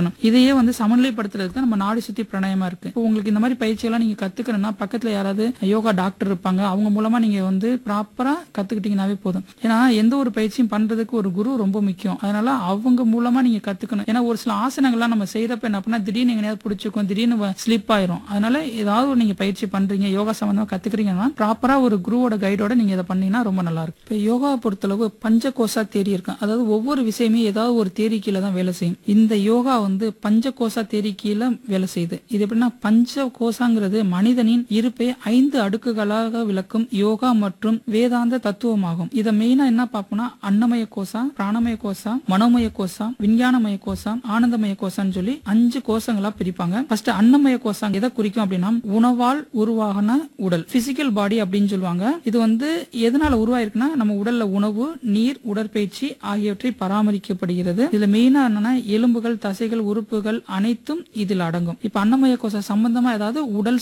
கத்துக்கணும் இதையே வந்து சமநிலைப்படுத்துறதுக்கு தான் நம்ம நாடி சுத்தி பிராணாயமா இருக்கு இப்போ உங்களுக்கு இந்த மாதிரி பயிற்சி எல்லாம் நீங்க கத்துக்கணும்னா பக்கத்துல யாராவது யோகா டாக்டர் இருப்பாங்க அவங்க மூலமா நீங்க வந்து ப்ராப்பரா கத்துக்கிட்டீங்கன்னாவே போதும் ஏன்னா எந்த ஒரு பயிற்சியும் பண்றதுக்கு ஒரு குரு ரொம்ப முக்கியம் அதனால அவங்க மூலமா நீங்க கத்துக்கணும் ஏன்னா ஒரு சில ஆசனங்கள்லாம் நம்ம செய்யறப்ப என்ன பண்ணா திடீர்னு எங்கேயாவது பிடிச்சிக்கும் திடீர்னு ஸ்லிப் ஆயிரும் அதனால ஏதாவது ஒரு நீங்க பயிற்சி பண்றீங்க யோகா சம்பந்தமா கத்துக்கிறீங்கன்னா ப்ராப்பரா ஒரு குருவோட கைடோட நீங்க இதை பண்ணீங்கன்னா ரொம்ப நல்லா இருக்கும் இப்போ யோகாவை பொறுத்தளவு பஞ்சகோசா தேரி இருக்கும் அதாவது ஒவ்வொரு விஷயமே ஏதாவது ஒரு தேரி கீழே தான் வேலை செய்யும் இந்த யோகா வந்து பஞ்சகோசா தேரி கீழே வேலை செய்யுது இது எப்படின்னா பஞ்ச கோசாங்கிறது மனிதனின் இருப்பை ஐந்து அடுக்குகளாக விளக்கும் யோகா மற்றும் வேதாந்த தத்துவமாகும் இதை மெயினா என்ன பார்ப்போம்னா அன்னமய கோசா பிராணமய கோசா மனோமய கோசா விஞ்ஞானமய கோசா ஆனந்தமய கோசான்னு சொல்லி அஞ்சு கோஷங்களா பிரிப்பாங்க ஃபர்ஸ்ட் அன்னமய கோசா எதை குறிக்கும் அப்படின்னா உணவால் உருவாகின உடல் பிசிக்கல் பாடி அப்படின்னு சொல்லுவாங்க இது வந்து எதனால உருவாயிருக்குன்னா நம்ம உடல்ல உணவு நீர் உடற்பயிற்சி ஆகியவற்றை பராமரிக்கப்படுகிறது இதுல மெயினா என்னன்னா எலும்புகள் தசைகள் உறுப்புகள் அனைத்தும் இதில் அடங்கும் இப்ப அன்னமய கோச சம்பந்தமா ஏதாவது உடல்